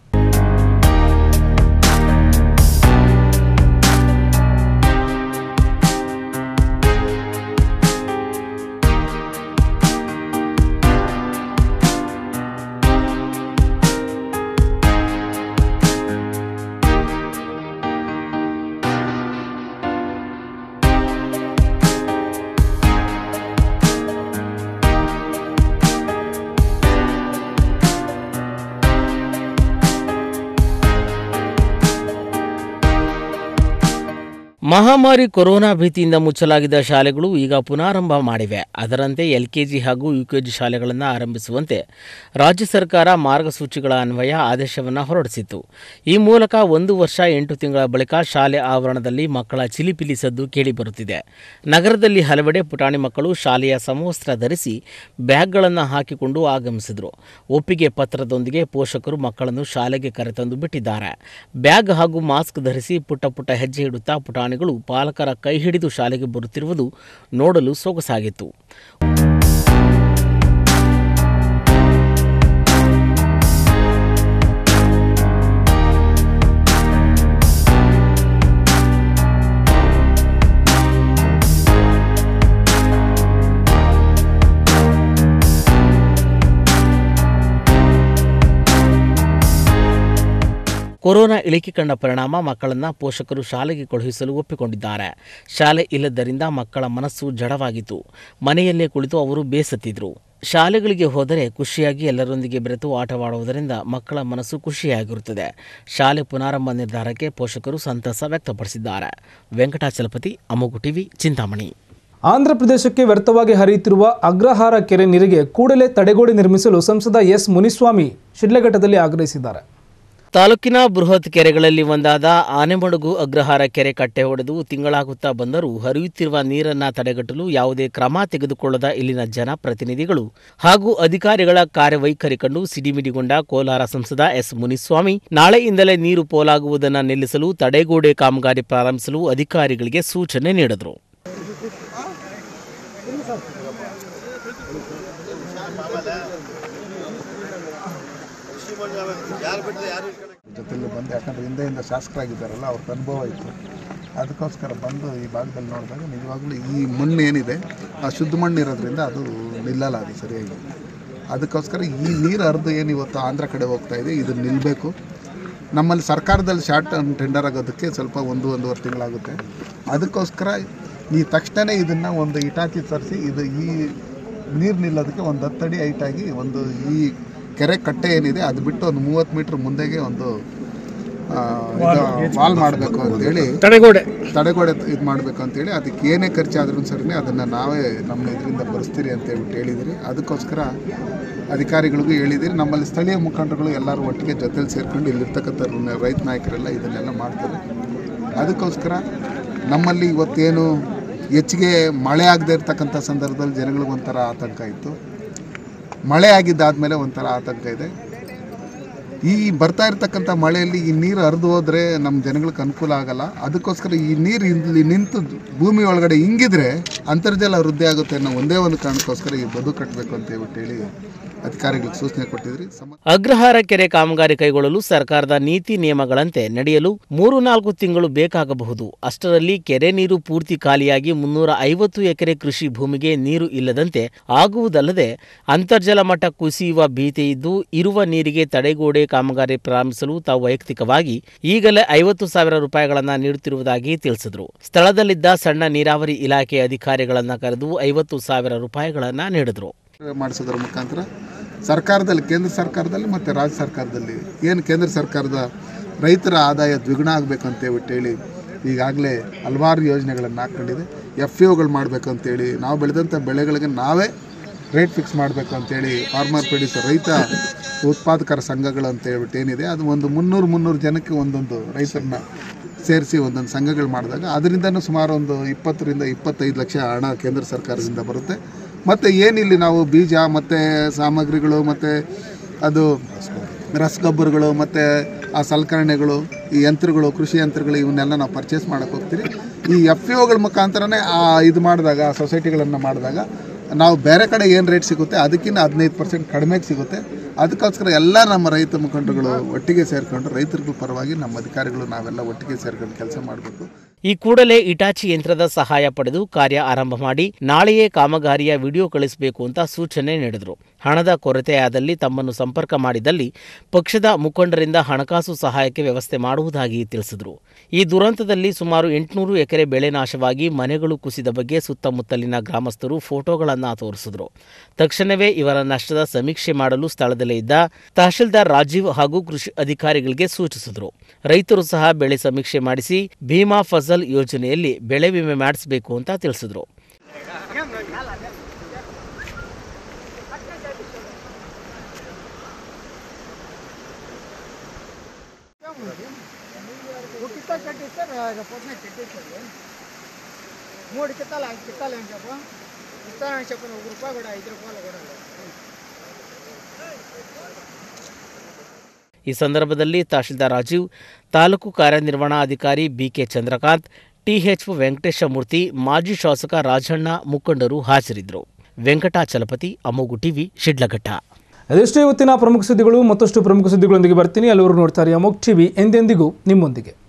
ಮಹಾಮಾರಿ ಕೊರೋನಾ ಭೀತಿಯಿಂದ ಮುಚ್ಚಲಾಗಿದ್ದ ಶಾಲೆಗಳು ಈಗ ಪುನಾರಂಭ ಮಾಡಿವೆ ಅದರಂತೆ ಎಲ್ಕೆಜಿ ಹಾಗೂ ಯುಕೆಜಿ ಶಾಲೆಗಳನ್ನು ಆರಂಭಿಸುವಂತೆ ರಾಜ್ಯ ಸರ್ಕಾರ ಮಾರ್ಗಸೂಚಿಗಳ ಅನ್ವಯ ಆದೇಶವನ್ನು ಹೊರಡಿಸಿತ್ತು ಈ ಮೂಲಕ ಒಂದು ವರ್ಷ ಎಂಟು ತಿಂಗಳ ಬಳಿಕ ಶಾಲೆ ಆವರಣದಲ್ಲಿ ಮಕ್ಕಳ ಚಿಲಿಪಿಲಿ ಸದ್ದು ಕೇಳಿಬರುತ್ತಿದೆ ನಗರದಲ್ಲಿ ಹಲವೆಡೆ ಪುಟಾಣಿ ಮಕ್ಕಳು ಶಾಲೆಯ ಸಮವಸ್ತ್ರ ಧರಿಸಿ ಬ್ಯಾಗ್ಗಳನ್ನು ಹಾಕಿಕೊಂಡು ಆಗಮಿಸಿದರು ಒಪ್ಪಿಗೆ ಪತ್ರದೊಂದಿಗೆ ಪೋಷಕರು ಮಕ್ಕಳನ್ನು ಶಾಲೆಗೆ ಕರೆತಂದು ಬಿಟ್ಟಿದ್ದಾರೆ ಬ್ಯಾಗ್ ಹಾಗೂ ಮಾಸ್ಕ್ ಧರಿಸಿ ಪುಟ್ಟ ಪುಟ್ಟ ಹೆಜ್ಜೆ ಇಡುತ್ತಾ ಪುಟಾಣಿಗಳು ಪಾಲಕರ ಕೈ ಹಿಡಿದು ಶಾಲೆಗೆ ಬರುತ್ತಿರುವುದು ನೋಡಲು ಸೊಗಸಾಗಿತ್ತು ಕೊರೋನಾ ಇಳಿಕೆ ಕಂಡ ಪರಿಣಾಮ ಮಕ್ಕಳನ್ನ ಪೋಷಕರು ಶಾಲೆಗೆ ಕಳುಹಿಸಲು ಒಪ್ಪಿಕೊಂಡಿದ್ದಾರೆ ಶಾಲೆ ಇಲ್ಲದ್ದರಿಂದ ಮಕ್ಕಳ ಮನಸ್ಸು ಜಡವಾಗಿತ್ತು ಮನೆಯಲ್ಲೇ ಕುಳಿತು ಅವರು ಬೇಸತ್ತಿದ್ರು ಶಾಲೆಗಳಿಗೆ ಹೋದರೆ ಖುಷಿಯಾಗಿ ಎಲ್ಲರೊಂದಿಗೆ ಬೆರೆತು ಆಟವಾಡುವುದರಿಂದ ಮಕ್ಕಳ ಮನಸ್ಸು ಖುಷಿಯಾಗಿರುತ್ತದೆ ಶಾಲೆ ಪುನಾರಂಭ ನಿರ್ಧಾರಕ್ಕೆ ಪೋಷಕರು ಸಂತಸ ವ್ಯಕ್ತಪಡಿಸಿದ್ದಾರೆ ವೆಂಕಟಾಚಲಪತಿ ಅಮೋಗು ಟಿವಿ ಚಿಂತಾಮಣಿ ಆಂಧ್ರ ಪ್ರದೇಶಕ್ಕೆ ವ್ಯರ್ಥವಾಗಿ ಹರಿಯುತ್ತಿರುವ ಅಗ್ರಹಾರ ಕೆರೆ ನೀರಿಗೆ ಕೂಡಲೇ ತಡೆಗೋಡೆ ನಿರ್ಮಿಸಲು ಸಂಸದ ಎಸ್ ಮುನಿಸ್ವಾಮಿ ಶಿಡ್ಲಘಟ್ಟದಲ್ಲಿ ಆಗ್ರಹಿಸಿದ್ದಾರೆ ತಾಲೂಕಿನ ಬೃಹತ್ ಕೆರೆಗಳಲ್ಲಿ ಒಂದಾದ ಆನೆಮಡುಗು ಅಗ್ರಹಾರ ಕೆರೆ ಕಟ್ಟೆ ಹೊಡೆದು ತಿಂಗಳಾಗುತ್ತಾ ಬಂದರೂ ಹರಿಯುತ್ತಿರುವ ನೀರನ್ನ ತಡೆಗಟ್ಟಲು ಯಾವುದೇ ಕ್ರಮ ತೆಗೆದುಕೊಳ್ಳದ ಇಲ್ಲಿನ ಜನಪ್ರತಿನಿಧಿಗಳು ಹಾಗೂ ಅಧಿಕಾರಿಗಳ ಕಾರ್ಯವೈಖರಿ ಕಂಡು ಸಿಡಿಮಿಡಿಗೊಂಡ ಕೋಲಾರ ಸಂಸದ ಎಸ್ ಮುನಿಸ್ವಾಮಿ ನಾಳೆಯಿಂದಲೇ ನೀರು ಪೋಲಾಗುವುದನ್ನು ನಿಲ್ಲಿಸಲು ತಡೆಗೋಡೆ ಕಾಮಗಾರಿ ಪ್ರಾರಂಭಿಸಲು ಅಧಿಕಾರಿಗಳಿಗೆ ಸೂಚನೆ ನೀಡಿದರು ಜೊತೆಲಿ ಬಂದು ಯಾಕಂದ್ರೆ ಹಿಂದೆಯಿಂದ ಶಾಸಕರಾಗಿದ್ದಾರಲ್ಲ ಅವ್ರಿಗೆ ಅನುಭವ ಇತ್ತು ಅದಕ್ಕೋಸ್ಕರ ಬಂದು ಈ ಭಾಗದಲ್ಲಿ ನೋಡಿದಾಗ ನಿಜವಾಗ್ಲೂ ಈ ಮಣ್ಣು ಏನಿದೆ ಆ ಶುದ್ಧ ಮಣ್ಣು ಇರೋದ್ರಿಂದ ಅದು ನಿಲ್ಲಲ್ಲ ಅದು ಸರಿಯಾಗಿ ಅದಕ್ಕೋಸ್ಕರ ಈ ನೀರು ಹರಿದು ಏನು ಇವತ್ತು ಆಂಧ್ರ ಕಡೆ ಹೋಗ್ತಾ ಇದೆ ಇದು ನಿಲ್ಲಬೇಕು ನಮ್ಮಲ್ಲಿ ಸರ್ಕಾರದಲ್ಲಿ ಶಾರ್ಟ್ ಟೆಂಡರ್ ಆಗೋದಕ್ಕೆ ಸ್ವಲ್ಪ ಒಂದು ಒಂದೂವರೆ ತಿಂಗಳಾಗುತ್ತೆ ಅದಕ್ಕೋಸ್ಕರ ಈ ತಕ್ಷಣ ಇದನ್ನು ಒಂದು ಇಟಾಚಿ ತರಿಸಿ ಇದು ಈ ನೀರು ನಿಲ್ಲೋದಕ್ಕೆ ಒಂದು ಹತ್ತಡಿ ಹೈಟಾಗಿ ಒಂದು ಈ ಕೆರೆ ಕಟ್ಟೆ ಏನಿದೆ ಅದು ಬಿಟ್ಟು ಒಂದು ಮೂವತ್ತು ಮೀಟ್ರ್ ಮುಂದೆಗೆ ಒಂದು ವಾಲ್ ಮಾಡಬೇಕು ಅಂತೇಳಿ ತಡೆಗೋಡೆ. ತಡೆಗೋಡೆ ಇದು ಮಾಡಬೇಕು ಅಂತೇಳಿ ಅದಕ್ಕೆ ಏನೇ ಖರ್ಚಾದ್ರೂ ಸರಿನೇ ಅದನ್ನು ನಾವೇ ನಮ್ಮ ಇದರಿಂದ ಬರೆಸ್ತೀರಿ ಅಂತ ಹೇಳ್ಬಿಟ್ಟು ಹೇಳಿದಿರಿ ಅದಕ್ಕೋಸ್ಕರ ಅಧಿಕಾರಿಗಳಿಗೂ ಹೇಳಿದಿರಿ ನಮ್ಮಲ್ಲಿ ಸ್ಥಳೀಯ ಮುಖಂಡರುಗಳು ಎಲ್ಲರೂ ಒಟ್ಟಿಗೆ ಜೊತೆಲಿ ಸೇರ್ಕೊಂಡು ಇಲ್ಲಿರ್ತಕ್ಕಂಥ ರೈತ ನಾಯಕರೆಲ್ಲ ಇದನ್ನೆಲ್ಲ ಮಾಡ್ತಾರೆ ಅದಕ್ಕೋಸ್ಕರ ನಮ್ಮಲ್ಲಿ ಇವತ್ತೇನು ಹೆಚ್ಚಿಗೆ ಮಳೆ ಆಗದೆ ಇರ್ತಕ್ಕಂಥ ಸಂದರ್ಭದಲ್ಲಿ ಜನಗಳಿಗೆ ಒಂಥರ ಆತಂಕ ಇತ್ತು ಮಳೆ ಆಗಿದ್ದಾದಮೇಲೆ ಒಂಥರ ಆತಂಕ ಇದೆ ಈ ಬರ್ತಾ ಇರ್ತಕ್ಕಂಥ ಮಳೆಯಲ್ಲಿ ಈ ನೀರು ಹರಿದು ಹೋದರೆ ನಮ್ಮ ಜನಗಳಿಗೆ ಅನುಕೂಲ ಆಗಲ್ಲ ಅದಕ್ಕೋಸ್ಕರ ಈ ನೀರು ಇಲ್ಲಿ ನಿಂತು ಭೂಮಿ ಒಳಗಡೆ ಹಿಂಗಿದ್ರೆ ಅಂತರ್ಜಲ ವೃದ್ಧಿ ಆಗುತ್ತೆ ಅನ್ನೋ ಒಂದೇ ಒಂದು ಕಾರಣಕ್ಕೋಸ್ಕರ ಈ ಬದು ಕಟ್ಟಬೇಕು ಅಂತ ಹೇಳ್ಬಿಟ್ಟು ಹೇಳಿ ಅಧಿಕಾರಿಗಳಿಗೆ ಸೂಚನೆ ಕೊಟ್ಟಿದ್ರಿ ಸಮ ಅಗ್ರಹಾರ ಕೆರೆ ಕಾಮಗಾರಿ ಕೈಗೊಳ್ಳಲು ಸರ್ಕಾರದ ನೀತಿ ನಿಯಮಗಳಂತೆ ನಡೆಯಲು ಮೂರು ನಾಲ್ಕು ತಿಂಗಳು ಬೇಕಾಗಬಹುದು ಅಷ್ಟರಲ್ಲಿ ಕೆರೆ ನೀರು ಪೂರ್ತಿ ಖಾಲಿಯಾಗಿ ಮುನ್ನೂರ ಐವತ್ತು ಎಕರೆ ಕೃಷಿ ಭೂಮಿಗೆ ನೀರು ಇಲ್ಲದಂತೆ ಆಗುವುದಲ್ಲದೆ ಅಂತರ್ಜಲ ಮಟ್ಟ ಕುಸಿಯುವ ಭೀತಿ ಇದ್ದು ಇರುವ ನೀರಿಗೆ ತಡೆಗೋಡೆ ಕಾಮಗಾರಿ ಪ್ರಾರಂಭಿಸಲು ತಾವು ವೈಯಕ್ತಿಕವಾಗಿ ಈಗಲೇ ಐವತ್ತು ಸಾವಿರ ರೂಪಾಯಿಗಳನ್ನು ನೀಡುತ್ತಿರುವುದಾಗಿ ತಿಳಿಸಿದರು ಸ್ಥಳದಲ್ಲಿದ್ದ ಸಣ್ಣ ನೀರಾವರಿ ಇಲಾಖೆ ಅಧಿಕಾರಿಗಳನ್ನ ಕರೆದು ಐವತ್ತು ಸಾವಿರ ರೂಪಾಯಿಗಳನ್ನು ನೀಡಿದರು ಮಾಡಿಸೋದ್ರ ಮುಖಾಂತರ ಸರ್ಕಾರದಲ್ಲಿ ಕೇಂದ್ರ ಸರ್ಕಾರದಲ್ಲಿ ಮತ್ತು ರಾಜ್ಯ ಸರ್ಕಾರದಲ್ಲಿ ಏನು ಕೇಂದ್ರ ಸರ್ಕಾರದ ರೈತರ ಆದಾಯ ದ್ವಿಗುಣ ಆಗಬೇಕು ಅಂತ ಹೇಳ್ಬಿಟ್ಟು ಹೇಳಿ ಈಗಾಗಲೇ ಹಲವಾರು ಯೋಜನೆಗಳನ್ನು ಹಾಕ್ಕೊಂಡಿದೆ ಎಫ್ ಗಳು ಮಾಡಬೇಕು ಅಂತೇಳಿ ನಾವು ಬೆಳೆದಂಥ ಬೆಳೆಗಳಿಗೆ ನಾವೇ ರೇಟ್ ಫಿಕ್ಸ್ ಮಾಡಬೇಕು ಅಂತೇಳಿ ಫಾರ್ಮರ್ ಪ್ರೊಡ್ಯೂಸರ್ ರೈತ ಉತ್ಪಾದಕರ ಸಂಘಗಳು ಅಂತ ಹೇಳ್ಬಿಟ್ಟು ಏನಿದೆ ಅದು ಒಂದು ಮುನ್ನೂರು ಮುನ್ನೂರು ಜನಕ್ಕೆ ಒಂದೊಂದು ರೈತರನ್ನ ಸೇರಿಸಿ ಒಂದೊಂದು ಸಂಘಗಳು ಮಾಡಿದಾಗ ಅದರಿಂದನೂ ಸುಮಾರು ಒಂದು ಇಪ್ಪತ್ತರಿಂದ ಇಪ್ಪತ್ತೈದು ಲಕ್ಷ ಹಣ ಕೇಂದ್ರ ಸರ್ಕಾರದಿಂದ ಬರುತ್ತೆ ಮತ್ತು ಏನಿಲ್ಲಿ ನಾವು ಬೀಜ ಮತ್ತು ಸಾಮಗ್ರಿಗಳು ಮತ್ತು ಅದು ರಸಗೊಬ್ಬರಗಳು ಮತ್ತು ಆ ಸಲಕರಣೆಗಳು ಈ ಯಂತ್ರಗಳು ಕೃಷಿ ಯಂತ್ರಗಳು ಇವನ್ನೆಲ್ಲ ನಾವು ಪರ್ಚೇಸ್ ಮಾಡೋಕ್ಕೆ ಹೋಗ್ತೀವಿ ಈ ಎಫ್ ಗಳ ಮುಖಾಂತರನೇ ಆ ಇದು ಮಾಡಿದಾಗ ಆ ಸೊಸೈಟಿಗಳನ್ನು ಮಾಡಿದಾಗ ನಾವು ಬೇರೆ ಕಡೆ ಏನು ರೇಟ್ ಸಿಗುತ್ತೆ ಅದಕ್ಕಿಂತ ಹದಿನೈದು ಪರ್ಸೆಂಟ್ ಕಡಿಮೆಗೆ ಸಿಗುತ್ತೆ ಅದಕ್ಕೋಸ್ಕರ ಎಲ್ಲ ನಮ್ಮ ರೈತ ಮುಖಂಡರುಗಳು ಒಟ್ಟಿಗೆ ಸೇರಿಕೊಂಡು ರೈತರ ಪರವಾಗಿ ನಮ್ಮ ಅಧಿಕಾರಿಗಳು ನಾವೆಲ್ಲ ಒಟ್ಟಿಗೆ ಸೇರ್ಕೊಂಡು ಕೆಲಸ ಮಾಡಬೇಕು ಈ ಕೂಡಲೇ ಇಟಾಚಿ ಯಂತ್ರದ ಸಹಾಯ ಪಡೆದು ಕಾರ್ಯ ಆರಂಭ ಮಾಡಿ ನಾಳೆಯೇ ಕಾಮಗಾರಿಯ ವಿಡಿಯೋ ಕಳಿಸಬೇಕು ಅಂತ ಸೂಚನೆ ನೀಡಿದರು ಹಣದ ಕೊರತೆಯಾದಲ್ಲಿ ತಮ್ಮನ್ನು ಸಂಪರ್ಕ ಮಾಡಿದಲ್ಲಿ ಪಕ್ಷದ ಮುಖಂಡರಿಂದ ಹಣಕಾಸು ಸಹಾಯಕ್ಕೆ ವ್ಯವಸ್ಥೆ ಮಾಡುವುದಾಗಿ ತಿಳಿಸಿದರು ಈ ದುರಂತದಲ್ಲಿ ಸುಮಾರು ಎಂಟುನೂರು ಎಕರೆ ಬೆಳೆ ನಾಶವಾಗಿ ಮನೆಗಳು ಕುಸಿದ ಬಗ್ಗೆ ಸುತ್ತಮುತ್ತಲಿನ ಗ್ರಾಮಸ್ಥರು ಫೋಟೋಗಳನ್ನು ತೋರಿಸಿದರು ತಕ್ಷಣವೇ ಇವರ ನಷ್ಟದ ಸಮೀಕ್ಷೆ ಮಾಡಲು ಸ್ಥಳದಲ್ಲೇ ಇದ್ದ ತಹಶೀಲ್ದಾರ್ ರಾಜೀವ್ ಹಾಗೂ ಕೃಷಿ ಅಧಿಕಾರಿಗಳಿಗೆ ಸೂಚಿಸಿದರು ರೈತರು ಸಹ ಬೆಳೆ ಸಮೀಕ್ಷೆ ಮಾಡಿಸಿ ಭೀಮಾ ಫಸಲ್ ಯೋಜನೆಯಲ್ಲಿ ಬೆಳೆ ವಿಮೆ ಮಾಡಿಸಬೇಕು ಅಂತ ತಿಳಿಸಿದರು కిత్తా చెట్టు ఇస్తారు పొద్దున చెట్టు ఇస్తారు మూడు కిత్తాలు ఐదు కిత్తాలు ఏం చెప్పు ఇస్తానని చెప్పిన ఒక రూపాయి కూడా ఐదు రూపాయలు కూడా లేదు. ಈ ಸಂದರ್ಭದಲ್ಲಿ ತಹಶೀಲ್ದಾರ್ ರಾಜೀವ್ ತಾಲೂಕು ಕಾರ್ಯನಿರ್ವಹಣಾಧಿಕಾರಿ ಬಿಕೆ ಚಂದ್ರಕಾಂತ್ ಟಿಎಚ್ ವೆಂಕಟೇಶಮೂರ್ತಿ ಮಾಜಿ ಶಾಸಕ ರಾಜಣ್ಣ ಮುಖಂಡರು ಹಾಜರಿದ್ದರು ವೆಂಕಟಾಚಲಪತಿ ಅಮೋಗು ಟಿವಿ ಶಿಡ್ಲಘಟ್ಟ ಅದೆಷ್ಟೇ ಇವತ್ತಿನ ಪ್ರಮುಖ ಸುದ್ದಿಗಳು ಮತ್ತಷ್ಟು ಪ್ರಮುಖ ಸುದ್ದಿಗಳೊಂದಿಗೆ ಬರ್ತೀನಿ ಎಲ್ಲರೂ ನೋಡ್ತಾರೆ ಅಮೋಕ್ ಟಿವಿ ಎಂದೆಂದಿಗೂ ನಿಮ್ಮೊಂದಿಗೆ